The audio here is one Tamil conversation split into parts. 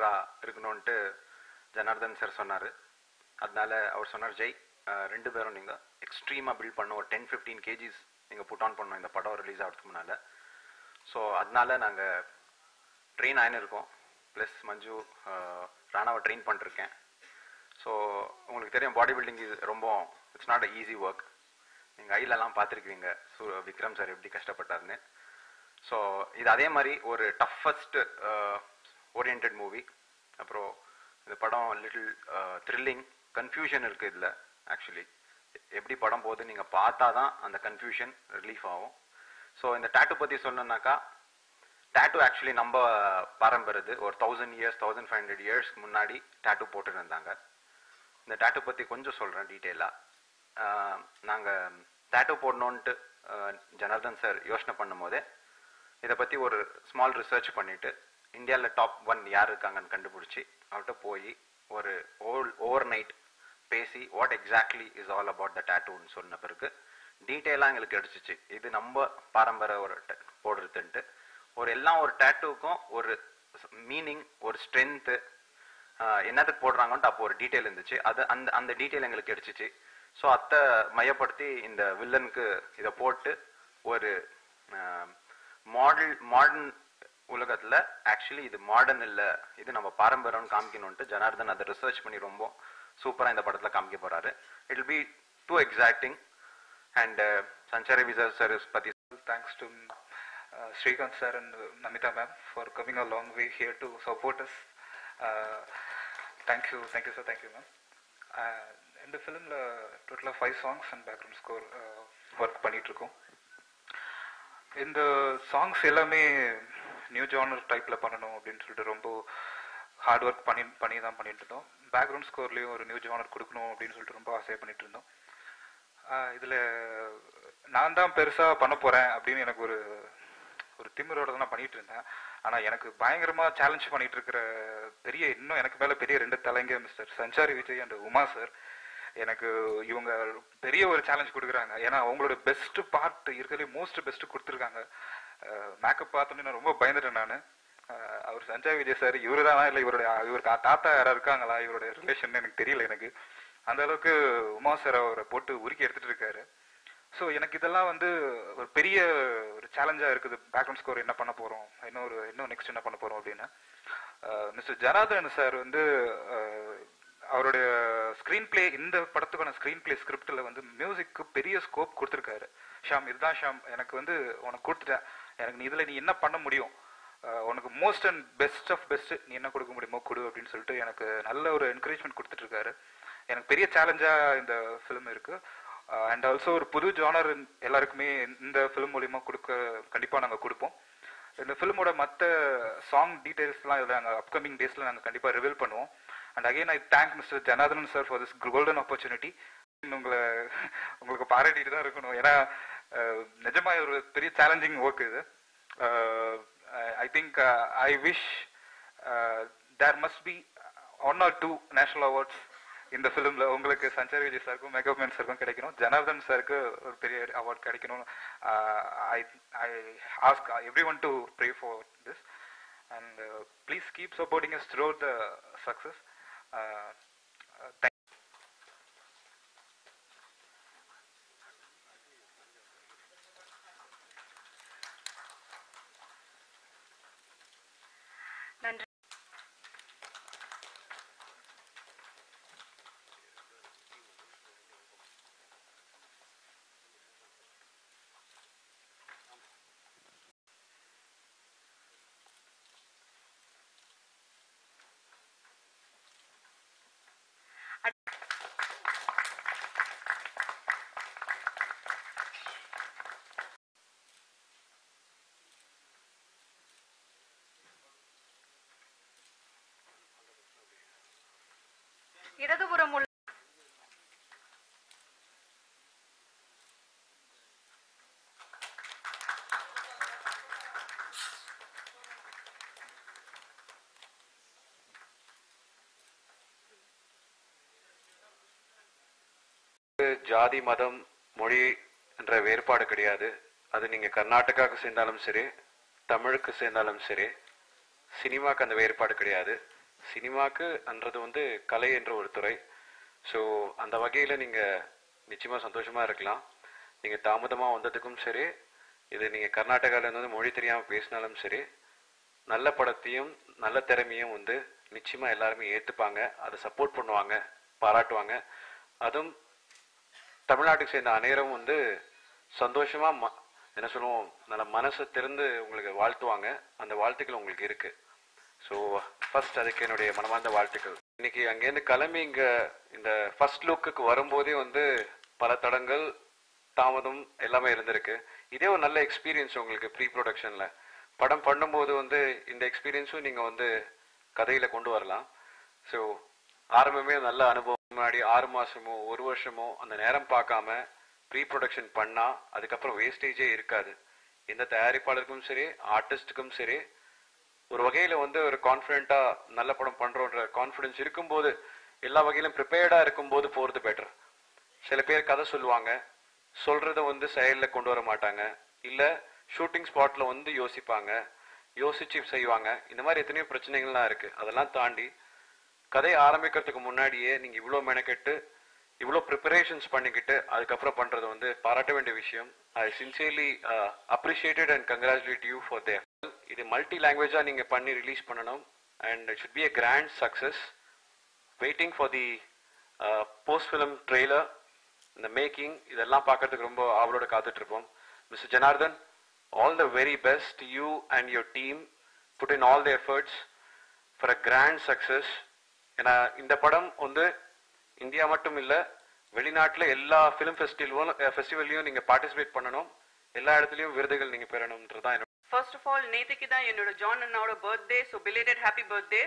இருக்கணும்ன்ட்டு ஜனார்தன் சார் சொன்னார் அதனால அவர் சொன்னார் ஜெய் அஹ், ரெண்டு பேரும் நீங்கள் எக்ஸ்ட்ரீமாக பில்ட் பண்ண ஒரு டென் ஃபிஃப்டீன் கேஜிஸ் நீங்கள் புட் ஆன் பண்ணோம் இந்த படம் ரிலீஸ் ஆகிறதுக்கு முன்னால் ஸோ அதனால நாங்கள் ட்ரெயின் ஆயின்னு இருக்கோம் ப்ளஸ் மஞ்சு அஹ், ராணாவை ட்ரெயின் பண்ணிருக்கேன் ஸோ உங்களுக்கு தெரியும் பாடி பில்டிங் இது ரொம்ப it's not a easy work நீங்கள் ஐலெல்லாம் பார்த்துருக்கீங்க சு விக்ரம் சார் எப்படி கஷ்டப்பட்டாருன்னு ஸோ இது அதே மாதிரி ஒரு டஃபஸ்ட் ஓரியன்ட் மூவி அப்புறம் இந்த படம் லிட்டில் த்ரில்லிங் கன்ஃபியூஷன் இருக்குது இதில் ஆக்சுவலி எப்படி படம் போகுது நீங்கள் பார்த்தா தான் அந்த கன்ஃபியூஷன் ரிலீஃப் ஆகும் ஸோ இந்த டேட்டு பற்றி சொல்லணுன்னாக்கா டேட்டு ஆக்சுவலி நம்ம பாரம்பரியது ஒரு thousand years thousand five hundred இயர்ஸ்க்கு முன்னாடி டேட்டு போட்டுட்டு இருந்தாங்க இந்த டேட்டு பற்றி கொஞ்சம் சொல்கிறேன் டீட்டெயிலாக நாங்கள் டேட்டு போடணுன்ட்டு அஹ், ஜனார்தன் சார் யோசனை பண்ணும்போதே இதை பற்றி ஒரு ஸ்மால் ரிசர்ச் பண்ணிவிட்டு இந்தியாவில் டாப் ஒன் யார் இருக்காங்கன்னு கண்டுபிடிச்சி அவர்கிட்ட போய் ஒரு ஓல் ஓவர் நைட் பேசி what exactly is all about the டேட்டூன்னு சொன்ன பிறகு டீட்டெயிலாக எங்களுக்கு கிடைச்சிச்சு இது நம்ம பாரம்பரிய ஒரு ta- போடுறதுன்ட்டு ஒரு எல்லாம் ஒரு டேட்டூக்கும் ஒரு மீனிங் ஒரு ஸ்ட்ரென்த்து என்னத்துக்கு போடுறாங்கன்ட்டு அப்போ ஒரு டீட்டெயில் இருந்துச்சு அது அந்த அந்த டீட்டெயில் எங்களுக்கு கிடைச்சிச்சு ஸோ அத்தை மையப்படுத்தி இந்த வில்லனுக்கு இதை போட்டு ஒரு மாடல் மாடர்ன் உலகத்தில் ஆக்சுவலி இது மாடர்ன் இல்லை இது நம்ம பாரம்பரியம்னு காமிக்கணுன்ட்டு ஜனார்தன் அதை ரிசர்ச் பண்ணி ரொம்ப சூப்பராக இந்த படத்தில் காமிக்க போகிறாரு it will be too exacting and Sanchari Vijay sir பற்றி Thanks to uh, Srikanth sir and uh, Namita ma'am for coming a long way here to support us. Uh, thank you, thank you sir, thank you ma'am. Uh, இந்த ஃபிலிமில் டோட்டலாக five songs and background score work பண்ணிட்டு இருக்கோம் இந்த சாங்ஸ் எல்லாமே நியூ ஜானர் டைப்பில் பண்ணணும் அப்படின்னு சொல்லிட்டு ரொம்ப ஹார்ட் ஒர்க் பண்ணி பண்ணி தான் பண்ணிட்டு இருந்தோம் பேக்ரவுண்ட் ஸ்கோர்லேயும் ஒரு நியூ ஜானர் கொடுக்கணும் அப்படின்னு சொல்லிட்டு ரொம்ப ஆசையாக பண்ணிட்டு இருந்தோம் ஆஹ் இதுல நான் தான் பெருசா பண்ண போறேன் அப்படின்னு எனக்கு ஒரு ஒரு திமிரோட தான் நான் பண்ணிட்டு இருந்தேன் ஆனா எனக்கு பயங்கரமா சேலஞ்ச் பண்ணிட்டு இருக்கிற பெரிய இன்னும் எனக்கு மேல பெரிய ரெண்டு தலைங்க mister Sanchari Vijay and Uma sir எனக்கு இவங்க பெரிய ஒரு சேலஞ்ச் கொடுக்குறாங்க ஏன்னா அவங்களோட பெஸ்ட் பார்ட் இருக்கிறதுலே மோஸ்ட் பெஸ்ட் கொடுத்துருக்காங்க மேக்கப் பார்த்தோன்னே நான் ரொம்ப பயந்துட்டேன் நான் அவர் சஞ்சய் விஜய் சார் இவரு தானா இல்லை இவருடைய இவருக்கு தாத்தா யாரா இருக்காங்களா இவருடைய ரிலேஷன் எனக்கு தெரியல எனக்கு அந்த அளவுக்கு உமா சார் அவரை போட்டு உருக்கி எடுத்துட்டு இருக்காரு ஸோ எனக்கு இதெல்லாம் வந்து ஒரு பெரிய ஒரு சேலஞ்சாக இருக்குது பேக்ரவுண்ட் ஸ்கோர் என்ன பண்ண போகிறோம் இன்னும் ஒரு இன்னும் நெக்ஸ்ட் என்ன பண்ண போகிறோம் அப்படின்னு மிஸ்டர் ஜனார்தன் சார் வந்து அஹ், அவருடைய ஸ்க்ரீன் பிளே இந்த படத்துக்கான ஸ்க்ரீன் பிளே ஸ்கிரிப்டில் வந்து மியூசிக்கு பெரிய ஸ்கோப் கொடுத்துருக்காரு ஷாம் இதுதான் ஷாம் எனக்கு வந்து உனக்கு கொடுத்துட்டேன் எனக்கு நீ இதில் நீ என்ன பண்ண முடியும் அஹ், உனக்கு most and best of best நீ என்ன கொடுக்க முடியுமோ கொடு அப்படின்னு சொல்லிட்டு எனக்கு நல்ல ஒரு என்கரேஜ்மெண்ட் கொடுத்துட்டு இருக்காரு எனக்கு பெரிய சேலஞ்சாக இந்த ஃபிலிம் இருக்கு அண்ட் ஆல்சோ ஒரு புது ஜானர் எல்லாருக்குமே இந்த ஃபிலிம் மூலியமா கொடுக்க கண்டிப்பாக நாங்கள் கொடுப்போம் இந்த ஃபிலிமோட மற்ற சாங் டீடைல்ஸ்லாம் இதில் நாங்கள் அப்கமிங் டேஸில் நாங்கள் கண்டிப்பாக ரிவீல் பண்ணுவோம் and again I thank mister Janardhan sir for this golden opportunity உங்களை உங்களுக்கு பாராட்டிட்டு தான் இருக்கணும் ஏன்னா அஹ், நிஜமா ஒரு பெரிய சேலஞ்சிங் ஒர்க் இது I think I wish there must be one or two national awards இந்த ஃபிலிம்ல உங்களுக்கு சஞ்சாரி விஜய் சாருக்கும் மேக்கப் மேன் சாருக்கும் கிடைக்கணும் ஜனார்தன் சாருக்கு ஒரு பெரிய அவார்ட் கிடைக்கணும் I I ask every one to pray for this and please keep supporting us through the success நன்றி இடதுபுறம் உள்ள ஜாதி மதம் மொழி என்ற வேறுபாடு கிடையாது அது நீங்கள் கர்நாடகாவுக்கு சேர்ந்தாலும் சரி தமிழுக்கு சேர்ந்தாலும் சரி சினிமாக்கு அந்த வேறுபாடு கிடையாது சினிமாக்கு அன்றது வந்து கலை என்ற ஒரு துறை ஸோ அந்த வகையில் நீங்கள் நிச்சயமாக சந்தோஷமாக இருக்கலாம் நீங்கள் தாமதமாக வந்ததுக்கும் சரி இது நீங்கள் கர்நாடகாவிலேருந்து வந்து மொழி தெரியாமல் பேசினாலும் சரி நல்ல படத்தையும் நல்ல திறமையும் வந்து நிச்சயமாக எல்லாருமே ஏற்றுப்பாங்க அதை சப்போர்ட் பண்ணுவாங்க பாராட்டுவாங்க அதுவும் தமிழ்நாட்டுக்கு சேர்ந்த அனைவரும் வந்து சந்தோஷமா ம என்ன சொல்லுவோம் நல்ல மனசை திறந்து உங்களுக்கு வாழ்த்துவாங்க அந்த வாழ்த்துக்கள் உங்களுக்கு இருக்கு ஸோ ஃபர்ஸ்ட் அதுக்கு என்னுடைய மனமார்ந்த வாழ்த்துக்கள் இன்னைக்கு அங்கேருந்து கிளம்பி இங்க இந்த ஃபர்ஸ்ட் லுக்குக்கு வரும்போதே வந்து பல தடங்கள் தாமதம் எல்லாமே இருந்திருக்கு இதே ஒரு நல்ல எக்ஸ்பீரியன்ஸ் உங்களுக்கு ப்ரீ ப்ரொடக்ஷன்ல படம் பண்ணும்போது வந்து இந்த எக்ஸ்பீரியன்ஸும் நீங்க வந்து கதையில கொண்டு வரலாம் ஸோ ஆரம்பமே நல்ல அனுபவம் முன்னாடி ஆறு மாசமோ ஒரு வருஷமோ அந்த நேரம் பார்க்காம ப்ரீ ப்ரொடக்ஷன் பண்ணா அதுக்கப்புறம் வேஸ்டேஜே இருக்காது எந்த தயாரிப்பாளருக்கும் சரி ஆர்டிஸ்ட்டுக்கும் சரி ஒரு வகையில வந்து ஒரு கான்ஃபிடென்ட்டா நல்ல படம் பண்றோன்ற கான்ஃபிடன்ஸ் இருக்கும்போது எல்லா வகையிலும் ப்ரிப்பேர்டா இருக்கும்போது போறது பெட்டர் சில பேர் கதை சொல்லுவாங்க சொல்றத வந்து செயல்ல கொண்டு வர மாட்டாங்க இல்ல ஷூட்டிங் ஸ்பாட்ல வந்து யோசிப்பாங்க யோசிச்சு செய்வாங்க இந்த மாதிரி எத்தனையோ பிரச்சனைகள்லாம் இருக்கு அதெல்லாம் தாண்டி கதை ஆரம்பிக்கிறதுக்கு முன்னாடியே நீங்க இவ்வளோ மெனக்கெட்டு இவ்வளோ ப்ரிப்பரேஷன்ஸ் பண்ணிக்கிட்டு அதுக்கப்புறம் பண்றது வந்து பாராட்ட வேண்டிய விஷயம் I sincerely appreciated and congratulate you for there இது மல்டி லாங்குவேஜா நீங்க பண்ணி ரிலீஸ் பண்ணணும் and it should be a grand success waiting for the post film trailer இந்த மேக்கிங் இதெல்லாம் பார்க்கறதுக்கு ரொம்ப ஆவலோட காத்துட்டு இருப்போம் mister Janardhan all the very best you and your team put in all the efforts for a grand success ஏன்னா இந்த படம் வந்து இந்தியா மட்டும் இல்ல வெளிநாட்டுல எல்லா ஃபிலிம் ஃபெஸ்டிவலும் ஃபெஸ்டிவல்லையும் நீங்க பார்ட்டிசிபேட் பண்ணணும் எல்லா இடத்துலயும் விருதுகள் நீங்க பெறணும்ன்றதுதான் என்னோட ஃபர்ஸ்ட் ஆஃப் ஆல் நேத்துக்கு தான் என்னோட ஜான் அண்ணாவோட birthday so belated happy birthday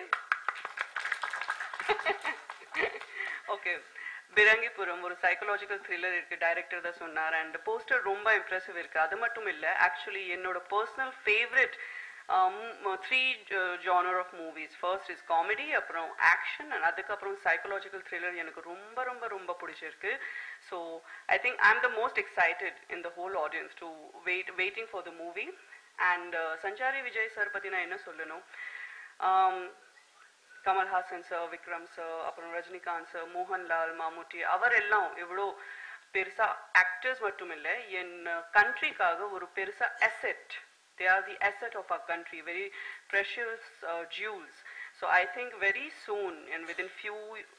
okay Phirangipuram ஒரு சைக்கலாஜிக்கல் த்ரில்லர் இருக்கு டைரக்டர் தான் சொன்னார் அண்ட் போஸ்டர் ரொம்ப இம்ப்ரெசிவ் இருக்கு அது மட்டும் இல்ல ஆக்சுவலி என்னோட personal favourite three genre of movies first is comedy அப்புறம் ஆக்ஷன் அண்ட் அதுக்கப்புறம் சைக்கலாஜிக்கல் த்ரில்லர் எனக்கு ரொம்ப ரொம்ப ரொம்ப பிடிச்சிருக்கு so I think I am the most excited in the whole audience to wait waiting for the movie and Sanchari Vijay sir பற்றி நான் என்ன சொல்லணும் Um, Kamal Haasan sir Vikram sir அப்புறம் ரஜினிகாந்த் சார் மோகன்லால் மாமுட்டி அவர் எல்லாம் இவ்வளோ பெருசா ஆக்டர்ஸ் மட்டும் இல்லை என் கண்ட்ரிக்காக ஒரு பெருசா asset they are the asset of our country very precious jewels so I think very soon and within few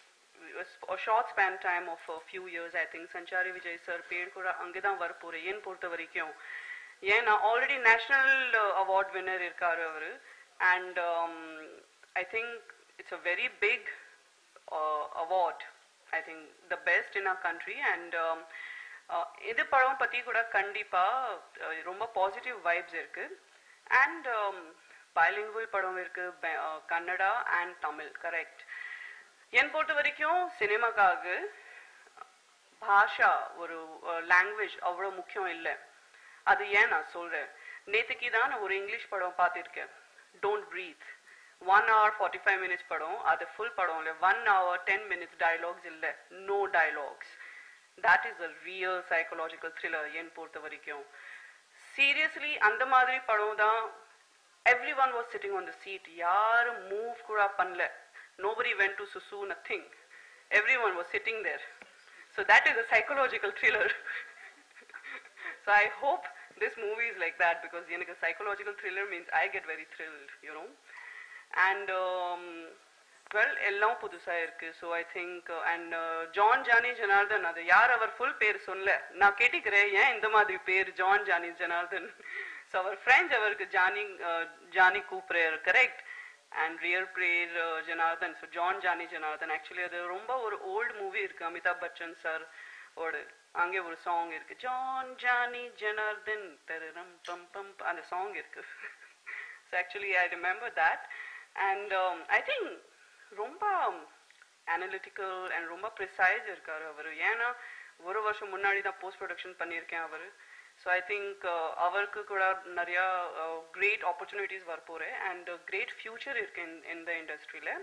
a short span time of a few years I think Sanchari Vijay sir பேர் கூட அங்கே தான் வரப்போகிறேன் ஏன் பொறுத்த வரைக்கும் ஏன்னா ஆல்ரெடி நேஷ்னல் அவார்ட் வின்னர் இருக்காரு அவரு and I think it's a very big award I think the best in a country and இது படம் பற்றி கூட கண்டிப்பாக ரொம்ப பாசிட்டிவ் வைப்ஸ் இருக்கு அண்ட் bilingual படம் இருக்கு ப- அஹ், கன்னடா அண்ட் தமிழ் கரெக்ட் என் பொறுத்த வரைக்கும் சினிமாக்காக பாஷா ஒரு லாங்குவேஜ் அவ்வளோ முக்கியம் இல்லை அது ஏன் நான் சொல்றேன் நேத்துக்கு தான் நான் ஒரு இங்கிலீஷ் படம் பார்த்திருக்கேன் don't breathe one hour forty five minutes படம் அது ஃபுல் படம் இல்லை one hour ten minutes dialogues இல்லை no dialogues that is a real psychological thriller என் பொறுத்த வரைக்கும் சீரியஸ்லி அந்த மாதிரி படம் தான் every one was sitting on the seat யாரும் மூவ் கூட பண்ணல நோபடி வென்ட் டு சுசு nothing every one was sitting there so that is a psychological thriller So I hope this movie is like that because you know, a psychological thriller means I get very thrilled, you know. And um, well, எல்லாம் புதுசா இருக்கு so I think and John Johnny Janardhan அது யார் அவர் ஃபுல் பேர் சொல்ல நான் கேட்டுக்கிறேன் ஏன் இந்த மாதிரி பேர் ஜான் ஜானி ஜனார்தன் ஸோ அவர் ஃப்ரெண்ட்ஸ் அவருக்கு ஜானி uh, ஜானி கூப்பிடுறாரு கரெக்ட் அண்ட் ரியல் பிரேர் Janardhan so John Johnny Janardhan actually அது ரொம்ப ஒரு ஓல்டு மூவி இருக்கு அமிதாப் பச்சன் சார் ஓடு அங்கே ஒரு சாங் இருக்கு ஜான் ஜானி ஜனார்தன் தரரம் பம் பம் ப- அந்த சாங் இருக்கு so actually I remember that and I think ரொம்ப அனலிட்டிக்கல் அண்ட் ரொம்ப ப்ரிசைஸ் இருக்காரு அவர் ஏன்னா ஒரு வருஷம் முன்னாடி தான் போஸ்ட் ப்ரொடக்ஷன் பண்ணியிருக்கேன் அவர் ஸோ ஐ திங்க் அவருக்கு கூட நிறையா கிரேட் ஆப்பர்ச்சுனிட்டிஸ் வரப்போகிறேன் அண்ட் கிரேட் ஃபியூச்சர் இருக்கு இந்த இண்டஸ்ட்ரியில்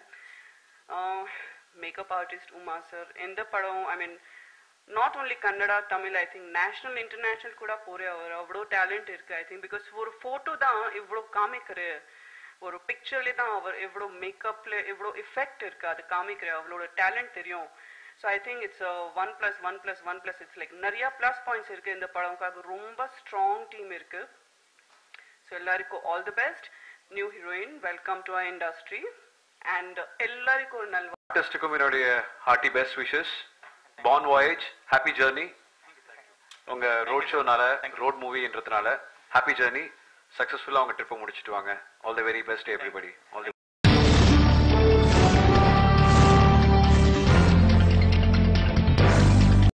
மேக்கப் ஆர்டிஸ்ட் உமா சார் எந்த படம் I mean not only Kannada Tamil I think national international கூட போறே அவர் அவ்வளோ டேலண்ட் இருக்கு ஐ திங்க் பிகாஸ் ஒரு ஃபோட்டோ தான் இவ்வளோ காமிக்கிற ஒரு பிக்சர்லேயே தான் அவர் எவ்வளோ மேக்கப்ல எவ்வளோ எஃபெக்ட் இருக்கு அது காமிக்கிற அவளோட டேலண்ட் தெரியும் so I think it's one plus one plus one plus it's like நிறைய ப்ளஸ் பாயிண்ட்ஸ் இருக்கு இந்த படம்க்காக ரொம்ப ஸ்ட்ராங் டீம் இருக்கு ஸோ எல்லாருக்கும் all the best new heroine welcome to a industry and எல்லாருக்கும் ஒரு நல்வா ஆர்டிஸ்டுக்கும் என்னுடைய hearty best wishes bon voyage happy journey உங்க ரோட் ஷோனால ரோட் மூவின்றதுனால ஹாப்பி ஜேர்னி சக்ஸஸ்ஃபுல்லாக உங்க ட்ரிப்பை முடிச்சிட்டு வாங்க all the very best everybody all the